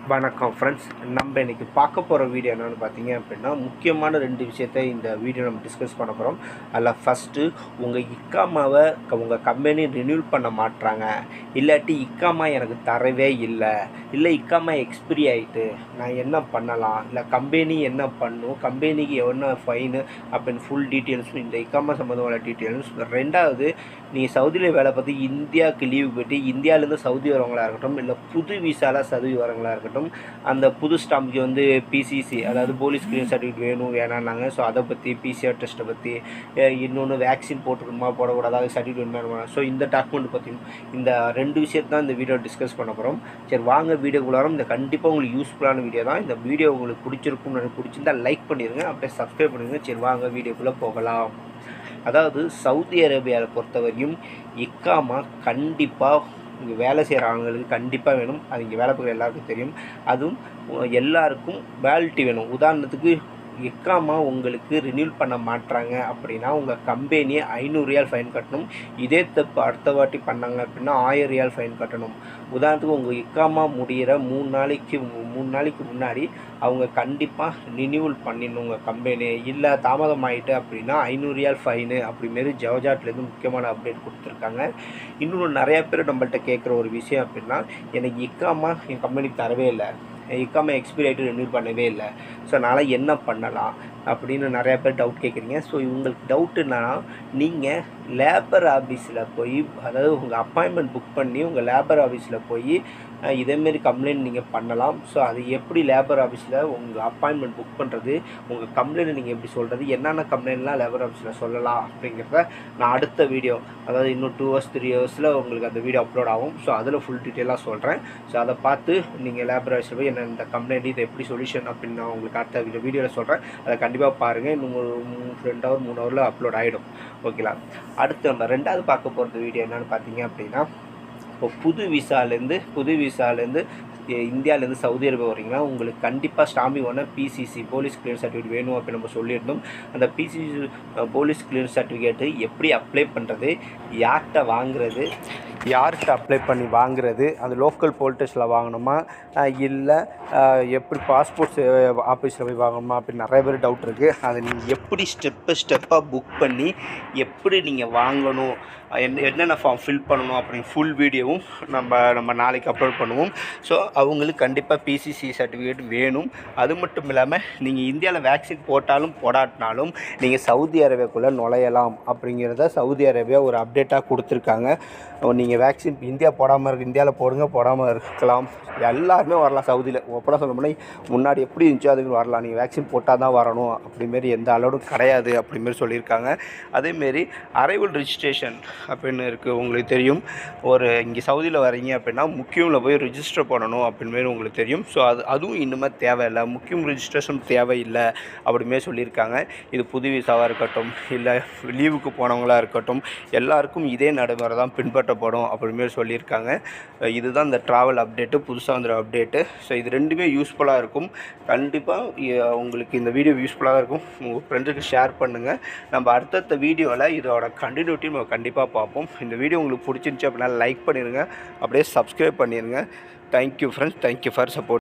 வணக்கம் ஃப்ரெண்ட்ஸ் நம்ம இன்னைக்கு பார்க்க போகிற வீடியோ என்னென்னு பார்த்தீங்க அப்படின்னா முக்கியமான ரெண்டு விஷயத்தை இந்த வீடியோ நம்ம டிஸ்கஸ் பண்ண போகிறோம் அதில் ஃபஸ்ட்டு உங்கள் இக்காமாவை உங்கள் கம்பெனி ரினியூல் பண்ண மாட்றாங்க இல்லாட்டி இக்காமா எனக்கு தரவே இல்லை இல்லை இக்காமா எக்ஸ்பிரி ஆகிட்டு நான் என்ன பண்ணலாம் இல்லை கம்பெனி என்ன பண்ணும் கம்பெனிக்கு என்ன ஃபைனு அப்படின்னு ஃபுல் டீட்டெயில்ஸும் இந்த இக்காமா சம்மந்தமான டீட்டெயில்ஸ் ரெண்டாவது நீங்கள் சவுதியில் வேலை பார்த்து இந்தியாவுக்கு லீவு போயிட்டு இந்தியாவிலேருந்து சவுதி வரவங்களா இருக்கட்டும் இல்லை புது விசால சவுதி வரவங்களா இருக்கட்டும் அந்த புது ஸ்டாம்புக்கு வந்து பிசிசி அதாவது போலீஸ் கிளீன் சர்டிஃபிகேட் வேணும் வேணான்னாங்க ஸோ அதை பற்றி பிசிஆர் டெஸ்ட்டை பற்றி இன்னொன்று வேக்சின் போட்டுக்கணுமா போடக்கூடாது அது சர்டிஃபிகேட் வேணுமா ஸோ இந்த டாக்குமெண்ட் பற்றியும் இந்த ரெண்டு விஷயத்தை தான் இந்த வீடியோ டிஸ்கஸ் பண்ண போகிறோம் சரி வாங்க வீடியோக்குள்ள வரோம் இந்த கண்டிப்பாக உங்களுக்கு யூஸ்ஃபுல்லான வீடியோ தான் இந்த வீடியோ உங்களுக்கு பிடிச்சிருக்கும்னு எனக்கு பிடிச்சிருந்தா லைக் பண்ணிடுங்க அப்படியே சப்ஸ்கிரைப் பண்ணிடுங்க சரி வாங்க வீடியோக்குள்ளே போகலாம் அதாவது சவுதி அரேபியாவை பொறுத்தவரையும் இக்காமா கண்டிப்பாக இங்கே வேலை செய்கிற ஆளுங்களுக்கு கண்டிப்பாக வேணும் அது இங்கே வேலை பார்க்குற எல்லாருக்கும் தெரியும் அதுவும் எல்லாருக்கும் வேலிட்டி வேணும் உதாரணத்துக்கு இக்காமா உங்களுக்கு ரினியூல் பண்ண மாட்றாங்க அப்படின்னா உங்கள் கம்பெனி ஐநூறு ரியால் ஃபைன் கட்டணும் இதே தப்பு அடுத்த வாட்டி பண்ணாங்க அப்படின்னா ஆயிரம் ரியால் ஃபைன் கட்டணும் உதாரணத்துக்கு உங்கள் இக்காமா முடிகிற மூணு நாளைக்கு மூணு நாளைக்கு முன்னாடி அவங்க கண்டிப்பாக ரினியூவல் பண்ணிடணும் உங்கள் கம்பெனி இல்லை தாமதம் ஆகிட்டு அப்படின்னா ஐநூறு ரியால் ஃபைனு அப்படிமாரி ஜவஜாட்லேருந்து முக்கியமான அப்டேட் கொடுத்துருக்காங்க இன்னொன்று நிறையா பேர் நம்மள்ட்ட கேட்குற ஒரு விஷயம் அப்படின்னா எனக்கு இக்காமா என் கம்பெனிக்கு தரவே இல்லை இக்காம எக்ஸ்பிரி ஆகிட்டு ரினியூல் பண்ணவே இல்லை ஸோ அதனால் என்ன பண்ணலாம் அப்படின்னு நிறையா பேர் டவுட் கேட்குறீங்க ஸோ உங்களுக்கு டவுட் என்னன்னா நீங்கள் லேபர் ஆஃபீஸில் போய் அதாவது உங்கள் அப்பாயின்மெண்ட் புக் பண்ணி உங்கள் லேபர் ஆஃபீஸில் போய் இதேமாரி கம்ப்ளைண்ட் நீங்கள் பண்ணலாம் ஸோ அது எப்படி லேபர் ஆஃபீஸில் உங்கள் அப்பாயின்மெண்ட் புக் பண்ணுறது உங்கள் கம்ப்ளைண்ட் நீங்கள் எப்படி சொல்கிறது என்னென்ன கம்ப்ளைண்ட்லாம் லேபர் ஆஃபீஸில் சொல்லலாம் அப்படிங்கிறத நான் அடுத்த வீடியோ அதாவது இன்னும் டூ ஹவர்ஸ் த்ரீ ஹவர்ஸில் உங்களுக்கு அந்த வீடியோ அப்லோட் ஆகும் ஸோ அதில் ஃபுல் டீட்டெயிலாக சொல்கிறேன் ஸோ அதை பார்த்து நீங்கள் லேபர் ஆஃபீஸில் போய் என்ன இந்த கம்ப்ளைண்ட் இது எப்படி சொல்யூஷன் அப்படின்னு நான் உங்களுக்கு அடுத்த வீடியோ வீடியோவில் சொல்கிறேன் அதை கண்டிப்பாக பாருங்கள் இன்னும் ஒரு மூணு ரெண்டு ஹவர் மூணு ஹவரில் அப்லோட் ஆகிடும் ஓகேங்களா அடுத்து நம்ம ரெண்டாவது பார்க்க போகிறது வீடியோ என்னென்னு பார்த்தீங்க அப்படின்னா இப்போ புது விசாலேருந்து புது விசாலேருந்து இந்தியாவிலேருந்து சவுதி அரேபியா வரீங்கன்னா உங்களுக்கு கண்டிப்பாக ஸ்டாம்பிங் ஒன்று பிசிசி போலீஸ் கிளியர் சர்டிஃபிகேட் வேணும் அப்படின்னு நம்ம சொல்லியிருந்தோம் அந்த பிசிசி போலீஸ் கிளியர் சர்டிஃபிகேட்டு எப்படி அப்ளை பண்ணுறது யார்கிட்ட வாங்குறது யார்கிட்ட அப்ளை பண்ணி வாங்குறது அது லோக்கல் போல்டேஷனில் வாங்கணுமா இல்லை எப்படி பாஸ்போர்ட் ஆஃபீஸில் போய் வாங்கணுமா அப்படின்னு நிறைய பேர் டவுட் இருக்குது அதை நீங்கள் எப்படி ஸ்டெப்பு ஸ்டெப்பாக புக் பண்ணி எப்படி நீங்கள் வாங்கணும் என்ன என்னென்ன ஃபார்ம் ஃபில் பண்ணணும் அப்படின்னு ஃபுல் வீடியோவும் நம்ம நம்ம நாளைக்கு அப்லோட் பண்ணுவோம் ஸோ அவங்களுக்கு கண்டிப்பாக பிசிசி சர்டிஃபிகேட் வேணும் அது மட்டும் இல்லாமல் நீங்கள் இந்தியாவில் வேக்சின் போட்டாலும் போடாட்டினாலும் நீங்கள் சவுதி அரேபியாக்குள்ளே நுழையலாம் அப்படிங்கிறத சவுதி அரேபியா ஒரு அப்டேட்டாக கொடுத்துருக்காங்க நீங்கள் வேக்சின் இந்தியா போடாமல் இருக்கு இந்தியாவில் போடுங்க போடாமல் இருக்கலாம் எல்லாருமே வரலாம் சவுதியில் ஓப்பனாக சொல்ல போனால் முன்னாடி எப்படி இருந்துச்சோ அதுக்கு வரலாம் நீங்கள் வேக்சின் போட்டால் தான் வரணும் அப்படிமாரி எந்த அலோடும் கிடையாது அப்படிமாரி சொல்லியிருக்காங்க அதேமாரி அரைவல் ரிஜிஸ்ட்ரேஷன் அப்படின்னு இருக்குது உங்களுக்கு தெரியும் ஒரு இங்கே சவுதியில் வரீங்க அப்படின்னா முக்கியமில் போய் ரிஜிஸ்டர் பண்ணணும் அப்படிமாரி உங்களுக்கு தெரியும் ஸோ அது அதுவும் இன்னுமே தேவையில்லை முக்கியம் ரிஜிஸ்ட்ரேஷன் தேவையில்லை அப்படிமாரி சொல்லியிருக்காங்க இது புது விசாவாக இருக்கட்டும் இல்லை லீவுக்கு போனவங்களாக இருக்கட்டும் எல்லாருக்கும் இதே நடைமுறை தான் பின்பற்றப்படும் அப்படிமாரி சொல்லியிருக்காங்க இதுதான் இந்த ட்ராவல் அப்டேட்டு புதுசாக வந்துற அப்டேட்டு ஸோ இது ரெண்டுமே யூஸ்ஃபுல்லாக இருக்கும் கண்டிப்பாக உங்களுக்கு இந்த வீடியோ யூஸ்ஃபுல்லாக இருக்கும் உங்கள் ஃப்ரெண்டுக்கு ஷேர் பண்ணுங்கள் நம்ம அடுத்தடுத்த வீடியோவில் இதோட கண்டினியூட்டி நம்ம கண்டிப்பாக பார்ப்போம் இந்த வீடியோ உங்களுக்கு பிடிச்சிருந்துச்சி அப்படின்னா லைக் பண்ணிடுங்க அப்படியே சப்ஸ்கிரைப் பண்ணிடுங்க thank you friends thank you for support